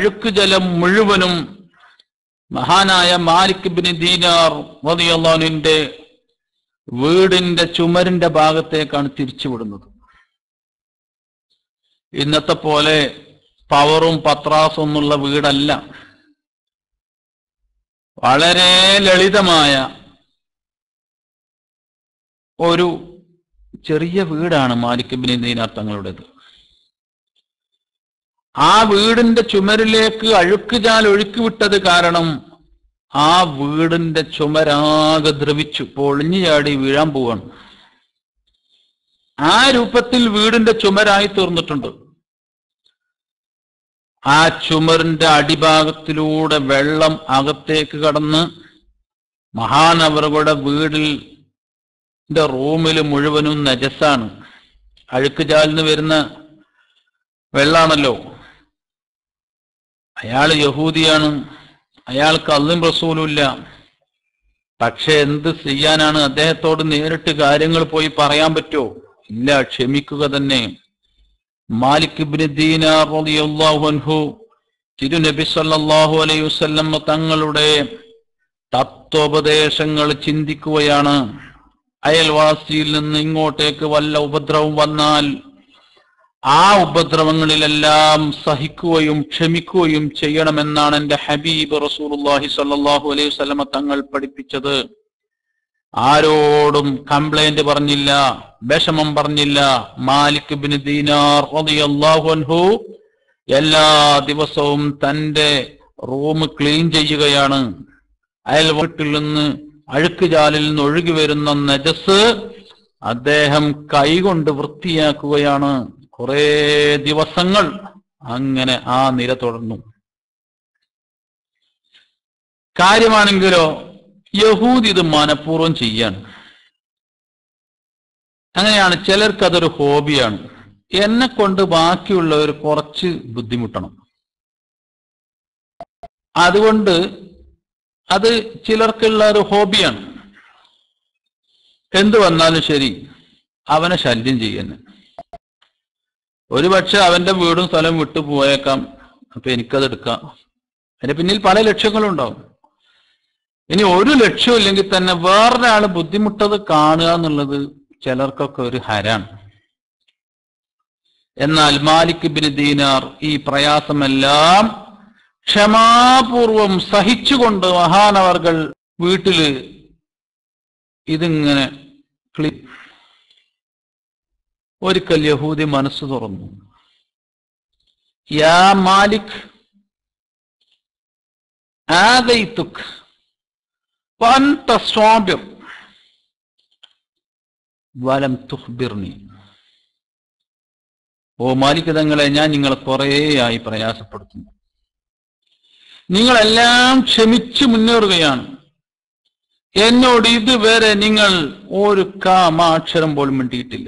അഴുക്ക് ജലം മുഴുവനും മഹാനായ മാലിക് ബിൻ ദീനാർ റളിയല്ലാഹുവിന്റെ വീടിന്റെ ചുമരിന്റെ ഭാഗത്തേക്കാണ് തിരിച്ചുവിടുന്നത് ഇന്നത്തെ പോലെ പവറും പത്രാസും ഒന്നുള്ള വീടല്ല വളരെ ലളിതമായ ഒരു ചെറിയ വീടാണ് മാലിക് ബിൻ ദീനാർ തങ്ങളുടേത് ആ വീടിന്റെ ചുമരിലേക്ക് അഴുക്കുചാൽ ഒഴുക്കി വിട്ടത് കാരണം ആ വീടിന്റെ ചുമരാകെ ദ്രവിച്ചു പൊളിഞ്ഞു ചാടി വീഴാൻ പോവാണ് ആ രൂപത്തിൽ വീടിന്റെ ചുമരായി തീർന്നിട്ടുണ്ട് ആ ചുമരിന്റെ അടിഭാഗത്തിലൂടെ വെള്ളം അകത്തേക്ക് കടന്ന് മഹാനവറുകളുടെ വീടിൽ റൂമിൽ മുഴുവനും നജസാണ് അഴുക്കുചാലിന് വരുന്ന വെള്ളാണല്ലോ അയാൾ യഹൂദിയാണ് അയാൾക്ക് അല്ലും റസൂലുമില്ല പക്ഷെ എന്ത് ചെയ്യാനാണ് അദ്ദേഹത്തോട് നേരിട്ട് കാര്യങ്ങൾ പോയി പറയാൻ പറ്റുമോ ഇല്ല ക്ഷമിക്കുക തന്നെ മാലിക് ഇബ്നു ദീനാർ റളിയല്ലാഹു അൻഹു തിരുനബി സല്ലല്ലാഹു അലൈഹി വസല്ലം തങ്ങളുടെ തത്വോപദേശങ്ങൾ ചിന്തിക്കുകയാണ് അയൽവാസിയിൽ നിന്ന് ഇങ്ങോട്ടേക്ക് വല്ല ഉപദ്രവം വന്നാൽ ആ ഉപദ്രവങ്ങളിലെല്ലാം സഹിക്കുകയും ക്ഷമിക്കുകയും ചെയ്യണമെന്നാണ് എന്റെ ഹബീബ് റസൂലുള്ളാഹി സ്വല്ലല്ലാഹു അലൈഹി വസല്ലമ തങ്ങൾ പഠിപ്പിച്ചത് ആരോടും കംപ്ലൈന്റ് പറഞ്ഞില്ല വിഷമം പറഞ്ഞില്ല മാലിക് ബിൻ ദീനാർ റളിയല്ലാഹു അൻഹു എല്ലാ ദിവസവും തന്റെ റൂം ക്ലീൻ ചെയ്യുകയാണ് അയൽ വീട്ടിൽ നിന്ന് അഴുക്കുചാലിൽ നിന്ന് ഒഴുകി വരുന്ന നജസ് അദ്ദേഹം കൈകൊണ്ട് വൃത്തിയാക്കുകയാണ് കുറെ ദിവസങ്ങൾ അങ്ങനെ ആ നിര തുടർന്നു കാര്യമാണെങ്കിലോ യഹൂദ് ഇത് മനഃപൂർവ്വം ചെയ്യാണ് അങ്ങനെയാണ് ചിലർക്ക് അതൊരു ഹോബിയാണ് എന്നെ കൊണ്ട് ബാക്കിയുള്ളവർ കുറച്ച് ബുദ്ധിമുട്ടണം അതുകൊണ്ട് അത് ചിലർക്കുള്ള ഒരു ഹോബിയാണ് എന്തു വന്നാലും ശരി അവനെ ശല്യം ചെയ്യുന്നു ഒരുപക്ഷെ അവന്റെ വീടും സ്ഥലം വിട്ടു പോയേക്കാം അപ്പൊ എനിക്കത് എടുക്കാം അതിന്റെ പിന്നിൽ പല ലക്ഷ്യങ്ങളുണ്ടാവും ഇനി ഒരു ലക്ഷ്യവും ഇല്ലെങ്കിൽ തന്നെ വേറൊരാൾ ബുദ്ധിമുട്ടത് കാണുക എന്നുള്ളത് ചിലർക്കൊക്കെ ഒരു ഹരാണ് എന്നാൽ മാലിക് ബിൻ ദീനാർ ഈ പ്രയാസമെല്ലാം ക്ഷമാപൂർവം സഹിച്ചുകൊണ്ട് മഹാനവർകൾ വീട്ടില് ഇതിങ്ങനെ ക്ലി ഒരിക്കൽ യഹൂദി മനസ്സ് തുറന്നു യാ മാലിക് ആദൈത്തുക് വൻത സ്വാബ്യം വലം തുഹ്ബിർനി ഓ മാലിക് തങ്ങളെ ഞാൻ നിങ്ങളെ കുറേയായി പ്രയാസപ്പെടുത്തുന്നു നിങ്ങളെല്ലാം ക്ഷമിച്ചു മുന്നേറുകയാണ് എന്നോട് ഇതുവരെ നിങ്ങൾ ഒരു കാമാക്ഷരം പോലും മിണ്ടിയിട്ടില്ല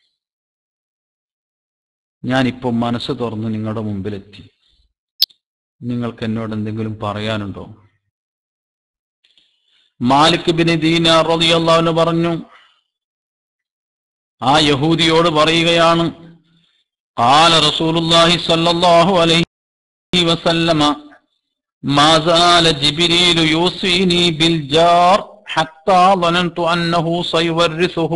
ഞാനിപ്പോ മനസ്സ് തുറന്ന് നിങ്ങളുടെ മുമ്പിലെത്തി നിങ്ങൾക്ക് എന്നോട് എന്തെങ്കിലും പറയാനുണ്ടോ മാലിക് ബിൻ ദീനാർ റളിയല്ലാഹു പറഞ്ഞു ആ യഹൂദിയോട് പറയുകയാണ് قال رسول الله صلى الله عليه وسلم ما زال جبريل يوصيني بالجار حتى ظننت أنه سيورثه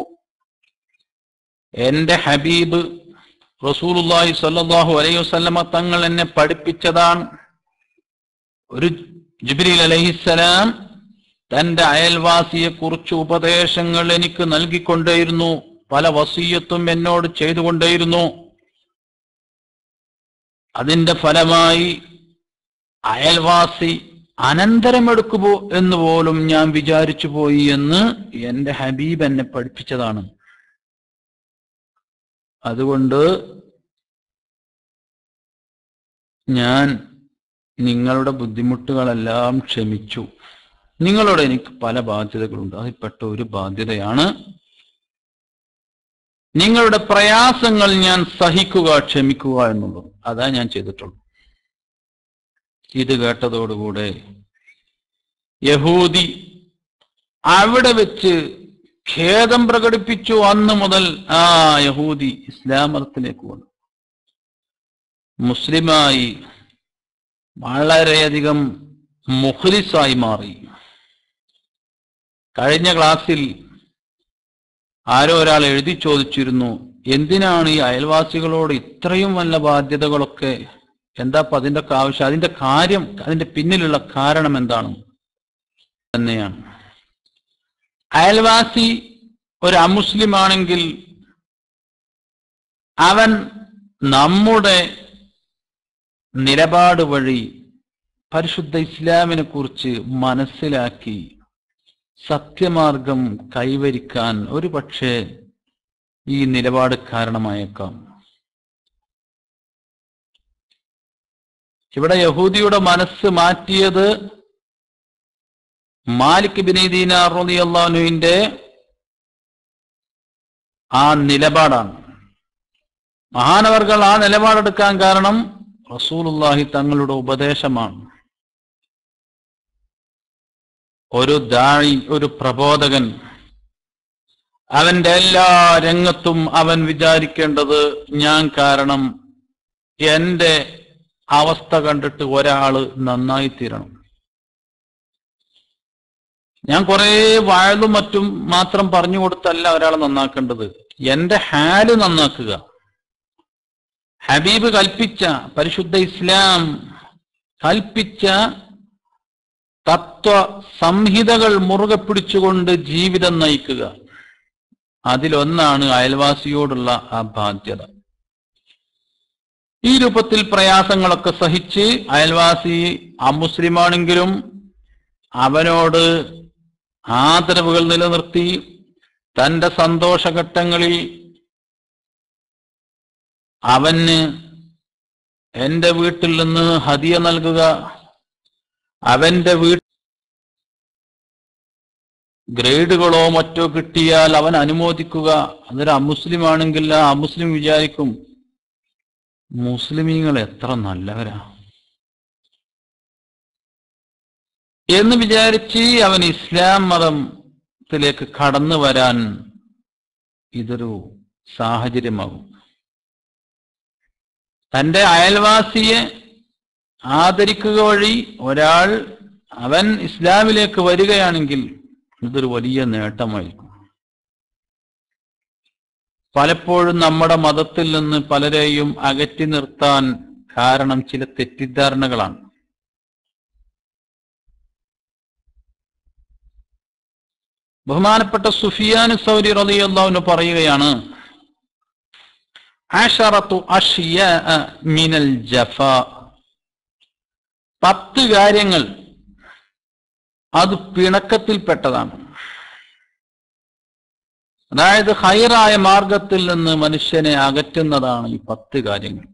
എന്റെ ഹബീബ് റസൂലുള്ളാഹി സ്വല്ലല്ലാഹു അലൈഹി വസല്ലമ തങ്ങൾ എന്നെ പഠിപ്പിച്ചതാണ് ഒരു ജിബ്രീൽ അലൈഹിസ്സലാം തന്റെ അയൽവാസിയെ കുറിച്ച് ഉപദേശങ്ങൾ എനിക്ക് നൽകിക്കൊണ്ടേയിരുന്നു പല വസീയത്തും എന്നോട് ചെയ്തുകൊണ്ടേയിരുന്നു അതിന്റെ ഫലമായി അയൽവാസി അനന്തരമെടുക്കുമോ എന്ന് പോലും ഞാൻ വിചാരിച്ചു പോയി എന്ന് എന്റെ ഹബീബ് എന്നെ പഠിപ്പിച്ചതാണ് അതുകൊണ്ട് ഞാൻ നിങ്ങളുടെ ബുദ്ധിമുട്ടുകളെല്ലാം ക്ഷമിച്ചു നിങ്ങളോട് എനിക്ക് പല ബാധ്യതകളുണ്ട് അതിൽപ്പെട്ട ഒരു ബാധ്യതയാണ് നിങ്ങളുടെ പ്രയാസങ്ങൾ ഞാൻ സഹിക്കുക ക്ഷമിക്കുക എന്നുള്ളത് അതാ ഞാൻ ചെയ്തിട്ടുള്ളൂ ഇത് കേട്ടതോടുകൂടെ യഹൂദി അവിടെ വെച്ച് ഖേദം പ്രകടിപ്പിച്ചു അന്ന് മുതൽ ആ യഹൂദി ഇസ്ലാം മതത്തിലേക്ക് വന്നു മുസ്ലിമായി വളരെയധികം മുഖ്ലിസായി മാറി കഴിഞ്ഞ ക്ലാസ്സിൽ ആരോ ഒരാൾ എഴുതി ചോദിച്ചിരുന്നു എന്തിനാണ് ഈ അയൽവാസികളോട് ഇത്രയും വല്ല ബാധ്യതകളൊക്കെ എന്താ അപ്പൊ അതിന്റെ ഒക്കെ ആവശ്യം അതിന്റെ കാര്യം അതിന്റെ പിന്നിലുള്ള കാരണം എന്താണ് തന്നെയാണ് അയൽവാസി ഒരു അമുസ്ലിം ആണെങ്കിൽ അവൻ നമ്മുടെ നിലപാട് വഴി പരിശുദ്ധ ഇസ്ലാമിനെ കുറിച്ച് മനസ്സിലാക്കി സത്യമാർഗം കൈവരിക്കാൻ ഒരു പക്ഷേ ഈ നിലപാട് കാരണമായേക്കാം ഇവിടെ യഹൂദിയുടെ മനസ്സ് മാറ്റിയത് മാലിക് ബിൻ ദീനാർ റളിയല്ലാഹുവിന്റെ ആ നിലപാടാണ് മഹാനവർകൾ ആ നിലപാടെടുക്കാൻ കാരണം റസൂലുള്ളാഹി തങ്ങളുടെ ഉപദേശമാണ് ഒരു ദാഴി ഒരു പ്രബോധകൻ അവന്റെ എല്ലാ രംഗത്തും അവൻ വിചാരിക്കേണ്ടത് ഞാൻ കാരണം എന്റെ അവസ്ഥ കണ്ടിട്ട് ഒരാള് നന്നായി തീരണം ഞാൻ കുറെ വാഴലും മറ്റും മാത്രം പറഞ്ഞു കൊടുത്തല്ല ഒരാളെ നന്നാക്കേണ്ടത് എന്റെ ഹാല് നന്നാക്കുക ഹബീബ് കൽപ്പിച്ച പരിശുദ്ധ ഇസ്ലാം കൽപ്പിച്ച തത്വ സംഹിതകൾ മുറുകെ ജീവിതം നയിക്കുക അതിലൊന്നാണ് അയൽവാസിയോടുള്ള ആ ബാധ്യത ഈ രൂപത്തിൽ പ്രയാസങ്ങളൊക്കെ സഹിച്ച് അയൽവാസി അമുസ്ലിമാണെങ്കിലും അവനോട് ആദരവുകൾ നിലനിർത്തി തന്റെ സന്തോഷഘട്ടങ്ങളിൽ അവന് എന്റെ വീട്ടിൽ നിന്ന് ഹദിയ നൽകുക അവന്റെ വീട്ട് ഗ്രേഡുകളോ മറ്റോ കിട്ടിയാൽ അവൻ അനുമോദിക്കുക അതൊരു അമുസ്ലിം ആണെങ്കിൽ ആ അമുസ്ലിം വിചാരിക്കും മുസ്ലിമീങ്ങൾ എത്ര നല്ലവരാ എന്ന് വിചാരിച്ച് അവൻ ഇസ്ലാം മതത്തിലേക്ക് കടന്നു വരാൻ ഇതൊരു സാഹചര്യമാകും തന്റെ അയൽവാസിയെ ആദരിക്കുക വഴി ഒരാൾ അവൻ ഇസ്ലാമിലേക്ക് വരികയാണെങ്കിൽ ഇതൊരു വലിയ നേട്ടമായിരിക്കും പലപ്പോഴും നമ്മുടെ മതത്തിൽ നിന്ന് പലരെയും അകറ്റി നിർത്താൻ കാരണം ചില തെറ്റിദ്ധാരണകളാണ് ബഹുമാനപ്പെട്ട സുഫിയാൻ സൗരി റളിയല്ലാഹു പറയുകയാണ് അഷറത്തു അഷിയ മിനൽ ജഫ പത്ത് കാര്യങ്ങൾ അത് പിണക്കത്തിൽപ്പെട്ടതാണ് അതായത് ഹൈറായ മാർഗത്തിൽ നിന്ന് മനുഷ്യനെ അകറ്റുന്നതാണ് ഈ പത്ത് കാര്യങ്ങൾ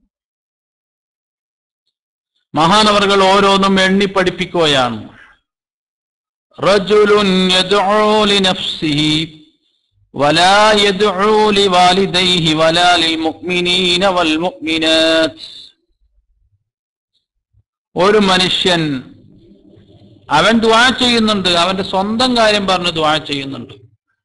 മഹാനവറുകൾ ഓരോന്നും എണ്ണി പഠിപ്പിക്കുകയാണ് റജുലുൻ യദ്ഉ ലിനഫ്സിഹി ولا يدعو لوالديه ولا للمؤمنين والمؤمنات ഒരു മനുഷ്യൻ അവൻ ദ്വാ ചെയ്യുന്നുണ്ട് അവന്റെ സ്വന്തം കാര്യം പറഞ്ഞ് ദ്വാ ചെയ്യുന്നുണ്ട്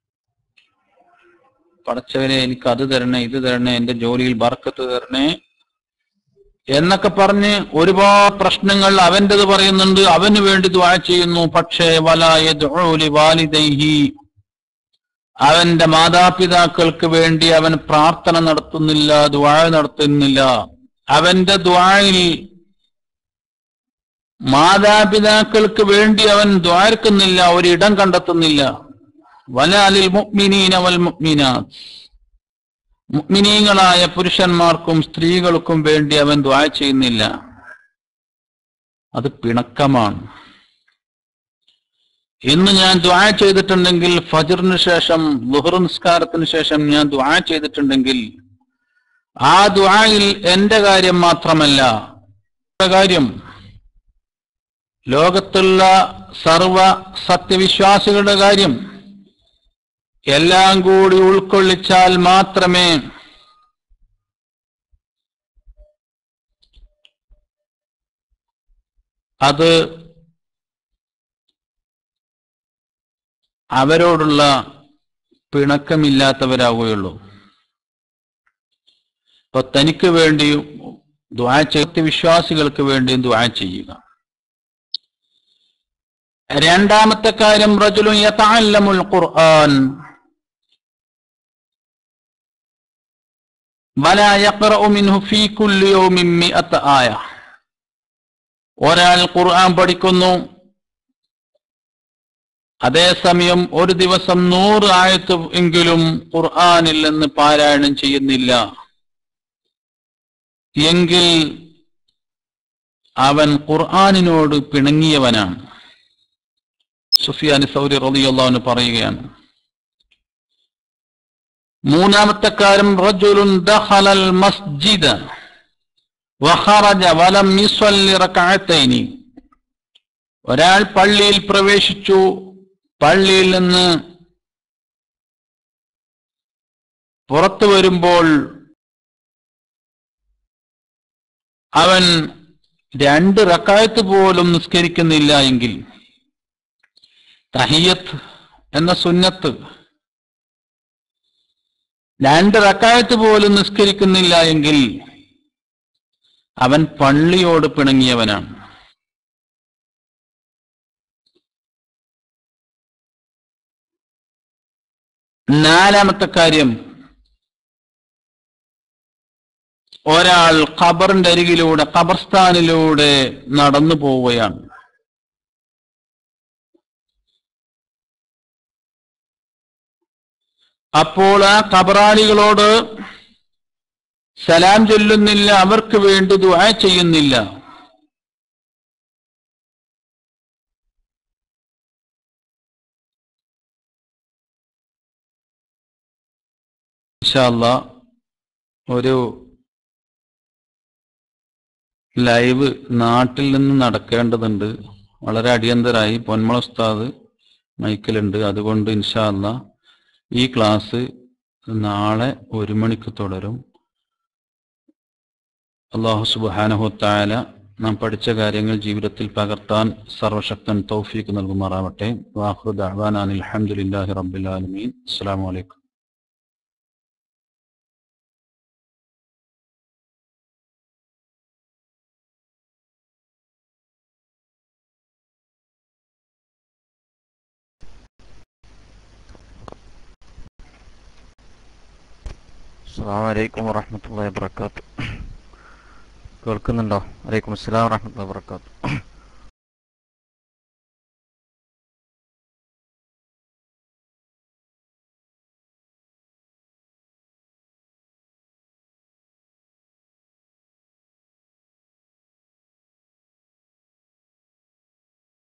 പടച്ചവനെ എനിക്ക് അത് തരണേ ഇത് തരണേ എന്റെ ജോലിയിൽ ബർക്കത്ത് തരണേ എന്നൊക്കെ പറഞ്ഞ് ഒരുപാട് പ്രശ്നങ്ങൾ അവൻ്റെത് പറയുന്നുണ്ട് അവന് വേണ്ടി ദ്വാ ചെയ്യുന്നു പക്ഷേ വലായലി വാലിദൈഹി അവന്റെ മാതാപിതാക്കൾക്ക് വേണ്ടി അവൻ പ്രാർത്ഥന നടത്തുന്നില്ല ദ്വാ നടത്തുന്നില്ല അവന്റെ ദ്വായിൽ മാതാപിതാക്കൾക്ക് വേണ്ടി അവൻ ദ്വാരക്കുന്നില്ല ഒരിടം കണ്ടെത്തുന്നില്ല വലാലിൽ മുഅ്മിനീന വൽ മുഅ്മിനാത്ത് മുഅ്മിനീങ്ങളായ പുരുഷന്മാർക്കും സ്ത്രീകൾക്കും വേണ്ടി അവൻ ദ്വാ ചെയ്യുന്നില്ല അത് പിണക്കമാണ് ഇന്ന് ഞാൻ ദ്വാ ചെയ്തിട്ടുണ്ടെങ്കിൽ ഫജറിന് ശേഷം ലുഹർ നിസ്കാരത്തിന് ശേഷം ഞാൻ ദ്വാ ചെയ്തിട്ടുണ്ടെങ്കിൽ ആ ദ്വായിൽ എന്റെ കാര്യം മാത്രമല്ല കാര്യം ലോകത്തുള്ള സർവ സത്യവിശ്വാസികളുടെ കാര്യം എല്ലാം കൂടി ഉൾക്കൊള്ളിച്ചാൽ മാത്രമേ അത് അവരോടുള്ള പിണക്കമില്ലാത്തവരാവുകയുള്ളൂ ഇപ്പൊ തനിക്ക് വേണ്ടി ദ്വാ ചെയ്ത വിശ്വാസികൾക്ക് വേണ്ടിയും ദ്വാ ചെയ്യുക രണ്ടാമത്തെ കാര്യം റജുലു യതഅല്ലമുൽ ഖുർആൻ വലാ യഖറഉ മിൻഹു ഫീ കുല്ലി യൗമിൻ മിഅത ആയ ഒരാൾ ഖുർആൻ പഠിക്കുന്നു അതേസമയം ഒരു ദിവസം നൂറ് ആയത്ത് എങ്കിലും ഖുർആനിൽ നിന്ന് പാരായണം ചെയ്യുന്നില്ല എങ്കിൽ അവൻ ഖുർആനിനോട് പിണങ്ങിയവനാണ് സുഫിയാൻ സൗരി റളിയല്ലാഹു പറയുകയാണ് മൂന്നാമത്തെ കാര്യം റജുലുൻ ദഖലൽ മസ്ജിദ വഖറജ വലം യുസല്ലി റകഅത്തൈനി ഒരാൾ പള്ളിയിൽ പ്രവേശിച്ചു പള്ളിയിൽ നിന്ന് പുറത്തു വരുമ്പോൾ അവൻ രണ്ട് റക്കായത്ത് പോലും നിസ്കരിക്കുന്നില്ല എങ്കിൽ തഹിയത്ത് എന്ന സുന്നത്ത് രണ്ട് റക്കായത്ത് പോലും നിസ്കരിക്കുന്നില്ല എങ്കിൽ അവൻ പള്ളിയോട് പിണങ്ങിയവനാണ് നാലാമത്തെ കാര്യം ഒരാൾ ഖബറിന്റെ അരികിലൂടെ ഖബർസ്ഥാനിലൂടെ നടന്നു പോവുകയാണ് അപ്പോൾ ആ ഖബറാളികളോട് സലാം ചൊല്ലുന്നില്ല അവർക്ക് വേണ്ടി ദുആ ചെയ്യുന്നില്ല ഇൻഷാല്ല ഒരു ലൈവ് നാട്ടിൽ നിന്ന് നടക്കേണ്ടതുണ്ട് വളരെ അടിയന്തരായി പൊന്മള ഉസ്താദ് മൈക്കിലുണ്ട് അതുകൊണ്ട് ഇൻഷാല്ല ഈ ക്ലാസ് നാളെ ഒരു മണിക്ക് തുടരും അള്ളാഹു സുബാനഹുത്തായ നാം പഠിച്ച കാര്യങ്ങൾ ജീവിതത്തിൽ പകർത്താൻ സർവശക്തൻ തൗഫീക്ക് നൽകുമാറാവട്ടെ വാഹുദ് അഹ്വാൻ അലഹമുല്ലാഹി റബ്ബുലാലമീൻ അസ്സാം വലൈക്കും അസ്സാം വലൈക്കും വറഹമത്തല്ലാ വാബർക്കാത്തു കേൾക്കുന്നുണ്ടോ വലൈക്കും അസ്സലാം വറഹമത്തല്ലാ വാബർക്കാത്തു